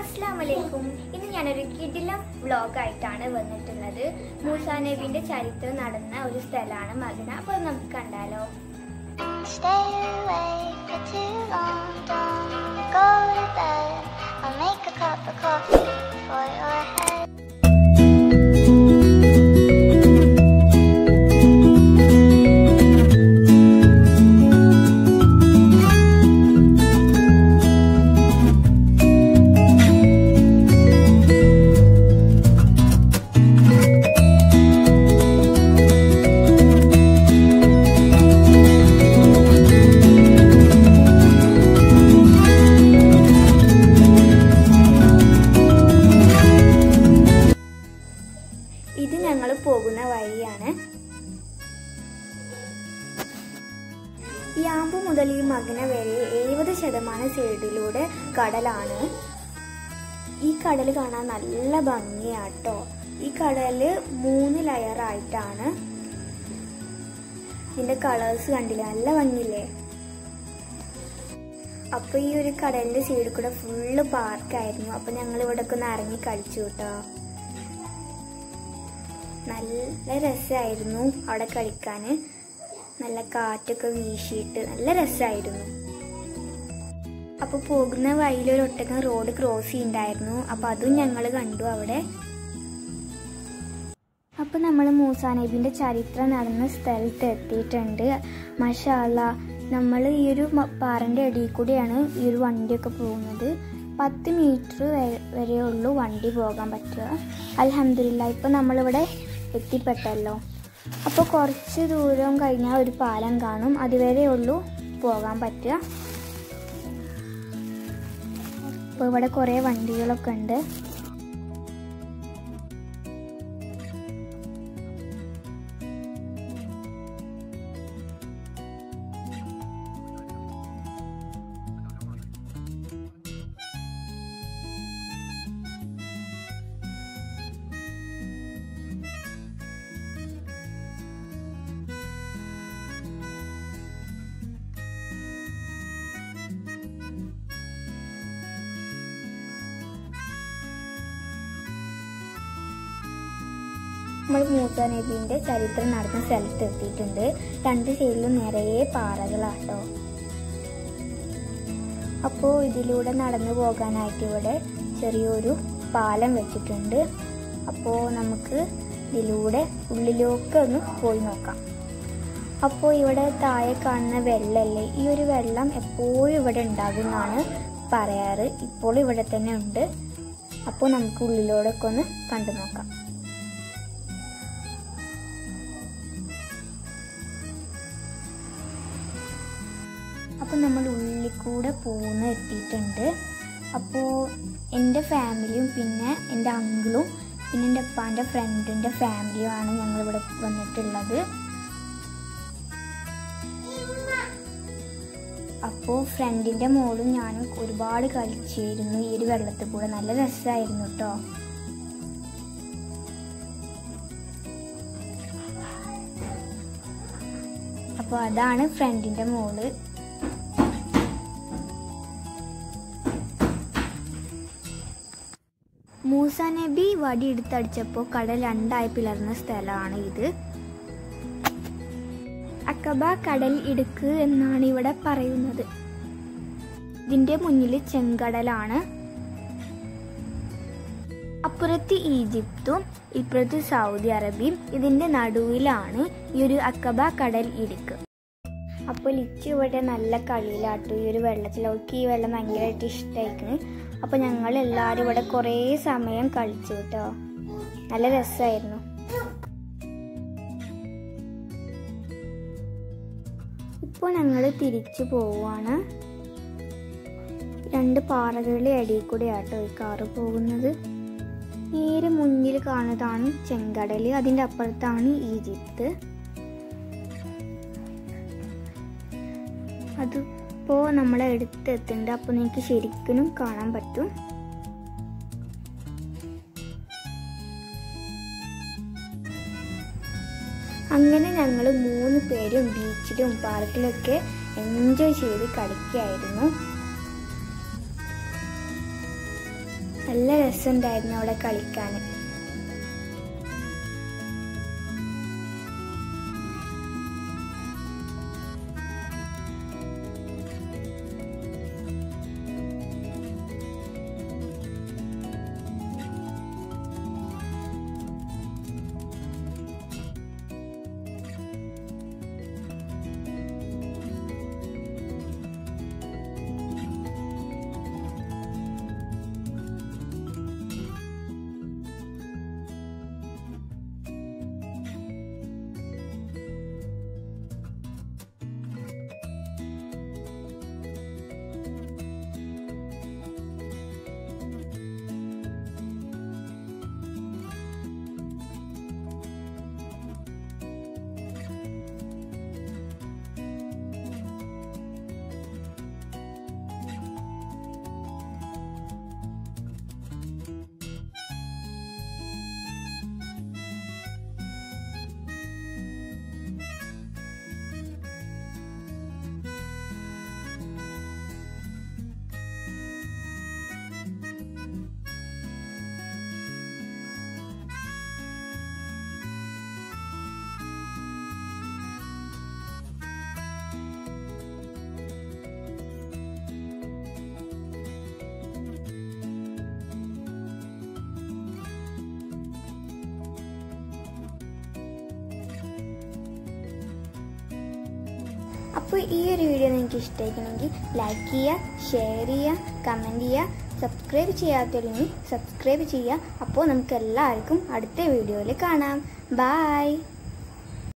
അസ്സാം വലൈക്കും ഇന്ന് ഞാനൊരു കിടിലം വ്ളോഗായിട്ടാണ് വന്നിട്ടുള്ളത് മൂസാ നബിന്റെ ചരിത്രം നടന്ന ഒരു സ്ഥലമാണ് മദന അപ്പോൾ അത് നമുക്ക് കണ്ടാലോ Stay awake for too long, don't go to bed. I'll make a cup of coffee for your head. ഇത് ഞങ്ങൾ പോകുന്ന വഴിയാണ് ഈ ആമ്പ് മുതൽ ഈ മകന വരെ എഴുപത് ശതമാനം സൈഡിലൂടെ കടലാണ് ഈ കടൽ കാണാൻ നല്ല ഭംഗിയാട്ടോ ഈ കടല് മൂന്ന് ലെയർ ആയിട്ടാണ് ഇതിന്റെ കളേഴ്സ് കണ്ടില്ല നല്ല ഭംഗിയില്ലേ അപ്പൊ ഈ ഒരു കടലിന്റെ സൈഡിൽ കൂടെ ഫുള്ള് പാർക്കായിരുന്നു അപ്പൊ ഞങ്ങൾ ഇവിടെ ഒക്കെ ഒന്ന് ഇറങ്ങി കളിച്ചു കേട്ടോ നല്ല രസമായിരുന്നു അവിടെ കളിക്കാന് നല്ല കാറ്റൊക്കെ വീശിയിട്ട് നല്ല രസമായിരുന്നു അപ്പൊ പോകുന്ന വഴിയിൽ ഒരു ഒട്ടകം റോഡ് ക്രോസ് ചെയ്യുന്നുണ്ടായിരുന്നു അപ്പൊ അതും ഞങ്ങൾ കണ്ടു അവിടെ അപ്പൊ നമ്മൾ മൂസാ നബിന്റെ ചരിത്രം നടന്ന സ്ഥലത്ത് എത്തിയിട്ടുണ്ട് മഷാല നമ്മൾ ഈ ഒരു മ- പാറന്റെ അടിയിൽ കൂടിയാണ് ഈ ഒരു വണ്ടിയൊക്കെ പോകുന്നത് പത്ത് മീറ്റർ വരെ ഉള്ളൂ വണ്ടി പോകാൻ പറ്റുക അലഹമില്ല ഇപ്പൊ നമ്മളിവിടെ എത്തിപ്പെട്ടല്ലോ അപ്പോൾ കുറച്ച് ദൂരം കഴിഞ്ഞാൽ ഒരു പാലം കാണും അതുവരെ ഉള്ളൂ പോകാൻ പറ്റുക അപ്പോൾ ഇവിടെ കുറേ വണ്ടികളൊക്കെ ഉണ്ട് നമ്മൾ മൂസാ നബീന്റെ ചരിത്രം നടന്ന സ്ഥലത്ത് എത്തിയിട്ടുണ്ട് രണ്ട് സൈഡിലും നിറയെ പാറകളാട്ടോ അപ്പോൾ ഇതിലൂടെ നടന്നു പോകാനായിട്ട് ഇവിടെ ചെറിയൊരു പാലം വെച്ചിട്ടുണ്ട് അപ്പോൾ നമുക്ക് ഇതിലൂടെ ഉള്ളിലേക്ക് ഒന്ന് പോയി നോക്കാം അപ്പോൾ ഇവിടെ താഴെ കാണുന്ന വെള്ളമല്ലേ ഈ ഒരു വെള്ളം എപ്പോഴും ഇവിടെ ഉണ്ടാകുമെന്നാണ് പറയാറ് ഇപ്പോൾ ഇവിടെ തന്നെ ഉണ്ട് അപ്പോൾ നമുക്ക് ഉള്ളിലൂടെയൊക്കെ ഒന്ന് കണ്ടു നോക്കാം അപ്പോൾ നമ്മൾ ഉള്ളിൽ കൂടെ പോകുന്ന എത്തിയിട്ടുണ്ട് അപ്പോൾ എൻ്റെ ഫാമിലിയും പിന്നെ എൻ്റെ അങ്കിളും പിന്നെ എൻ്റെ അപ്പാൻ്റെ ഫ്രണ്ടിൻ്റെ ഫാമിലിയും ആണ് ഞങ്ങളിവിടെ വന്നിട്ടുള്ളത് അപ്പോൾ ഫ്രണ്ടിൻ്റെ മോളും ഞാനും ഒരുപാട് കളിച്ചിരുന്നു ഈ ഒരു വെള്ളത്തിൽ കൂടെ നല്ല രസമായിരുന്നു കേട്ടോ അപ്പോൾ അതാണ് ഫ്രണ്ടിൻ്റെ മോള് മൂസ നബി വടി എടുത്തടിച്ചപ്പോൾ കടൽ രണ്ടായി പിളർന്ന സ്ഥലമാണ് ഇത് അക്കബ കടൽ ഇടുക്ക് എന്നാണ് ഇവിടെ പറയുന്നത് ഇതിന്റെ മുന്നിൽ ചെങ്കടലാണ് അപ്പുറത്ത് ഈജിപ്തും ഇപ്പുറത്ത് സൗദി അറേബ്യയും ഇതിന്റെ നടുവിലാണ് ഈ ഒരു അക്കബ കടൽ ഇടുക്ക് അപ്പോൾ ലിച്ച് ഇവിടെ നല്ല കളിയിലാട്ടു ഈ ഒരു വെള്ളത്തിൽ അവൾക്ക് ഈ വെള്ളം ഭയങ്കരമായിട്ട് ഇഷ്ടമായിക്കണ് അപ്പൊ ഞങ്ങൾ എല്ലാവരും ഇവിടെ കുറേ സമയം കളിച്ചു കേട്ടോ നല്ല രസമായിരുന്നു ഇപ്പോൾ ഞങ്ങൾ തിരിച്ചു പോവാണ് രണ്ട് പാറകളുടെ അടിയിൽ കൂടെ ആട്ടോ ഈ കാറ് പോകുന്നത് നേരെ മുന്നിൽ കാണുന്നതാണ് ചെങ്കടൽ അതിൻ്റെ അപ്പുറത്താണ് ഈജിപ്ത് അതിപ്പോൾ നമ്മളെ അടുത്തെത്തുന്നുണ്ട് അപ്പോൾ നിങ്ങൾക്ക് ശരിക്കും കാണാൻ പറ്റും അങ്ങനെ ഞങ്ങൾ മൂന്ന് പേരും ബീച്ചിലും പാർക്കിലൊക്കെ എൻജോയ് ചെയ്ത് കളിക്കുകയായിരുന്നു നല്ല രസമുണ്ടായിരുന്നു അവിടെ കളിക്കാൻ അപ്പോൾ ഈ ഒരു വീഡിയോ നിങ്ങൾക്ക് ഇഷ്ടമായിക്കണമെങ്കിൽ ലൈക്ക് ചെയ്യുക ഷെയർ ചെയ്യുക കമൻറ്റ് ചെയ്യുക സബ്സ്ക്രൈബ് ചെയ്യാത്തവരുണ്ടെങ്കിൽ സബ്സ്ക്രൈബ് ചെയ്യുക അപ്പോൾ നമുക്ക് എല്ലാവർക്കും അടുത്ത വീഡിയോയിൽ കാണാം ബായ്